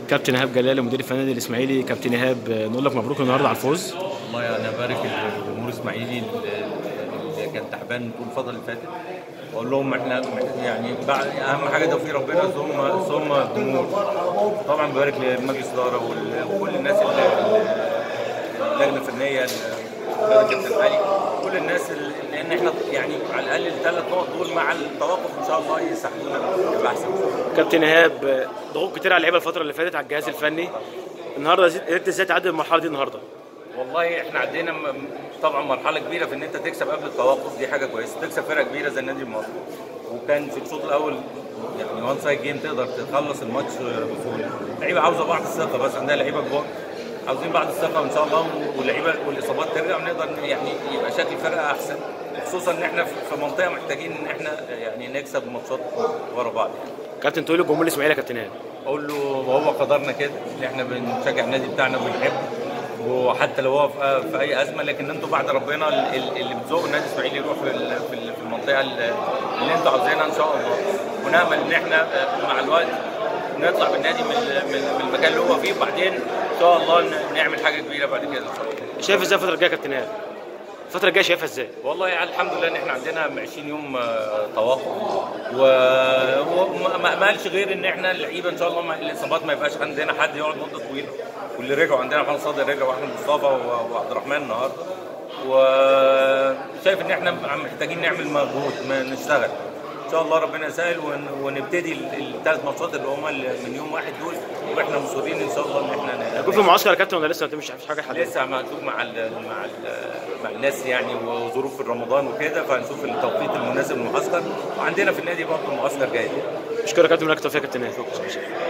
كابتن ايهاب جلال مدير الفني النادي الاسماعيلي كابتن ايهاب نقول لك مبروك النهارده على الفوز والله انا بارك الجمهور الاسماعيلي اللي كان تعبان طول الفتره اللي فاتت واقول لهم احنا يعني بعد اهم حاجه توفيق ربنا ثم ثم الجمهور طبعا ببارك لمجلس الاداره وكل الناس اللي اللجنه الفنيه كابتن علي كل الناس اللي- لان احنا يعني على الاقل الثلاث نقط دول مع التوقف ان شاء الله يساعدونا نبقى احسن كابتن ايهاب ضغوط كتير على اللعيبه الفتره اللي فاتت على الجهاز الفني النهارده قدرت ازاي تعدي المرحله دي النهارده والله احنا عدينا م- طبعا مرحله كبيره في ان انت تكسب قبل التوقف دي حاجه كويسه تكسب فرقه كبيره زي النادي المصري وكان في الشوط الاول يعني وان سايد جيم تقدر تخلص الماتش بسهوله اللعيبه عاوزه بعض الثقه بس عندها لعيبه كبار عاوزين بعض الثقه ان شاء الله واللعيبه والاصابات ترجع ونقدر يعني يبقى شكل الفرقه احسن خصوصا ان احنا في منطقه محتاجين ان احنا يعني نكسب ماتشات ورا بعض يعني. كابتن تقول للجمهور الاسماعيلي يا كابتن ايهاب اقول له وهو قدرنا كده ان احنا بنشجع النادي بتاعنا وبنحبه وحتى لو هو في في اي ازمه لكن انتوا بعد ربنا ال- ال- اللي بتزوق النادي الاسماعيلي يروح في ال- في ال- في المنطقه ال- اللي انتوا عاوزينها ان شاء الله ونامل ان احنا آه، مع الوقت نطلع بالنادي من ال- من من المكان اللي هو فيه وبعدين ان شاء الله ن- نعمل حاجه كبيره بعد كده ان شاء الله شايف ازاي الفتره الجايه يا كابتن ايهاب الفتره الجايه شايفها ازاي والله يعني الحمد لله ان احنا عندنا 20 يوم آه، توقف و- وما ما ما قالش غير ان احنا اللعيبه ان شاء الله ما الاصابات ما يبقاش عندنا حد يقعد مده طويله واللي رجعوا عندنا محمد صادق رجع واحمد مصطفى و- وعبد الرحمن النهارده وشايف ان احنا محتاجين نعمل مجهود ما نشتغل ان شاء الله ربنا يسهل ون- ونبتدي الثلاث ماتشات اللي هم من يوم واحد دول واحنا مصرين ان شاء الله ان احنا هيكون في معسكر يا كابتن ولا لسه مش عارف حاجه حاليا لسه مكتوب مع ال مع ال مع الناس يعني وظروف رمضان وكده فهنشوف التوقيت المناسب للمعسكر وعندنا في النادي برضه معسكر جاي اشكرك يا كابتن لك التوفيق يا كابتن ايهاب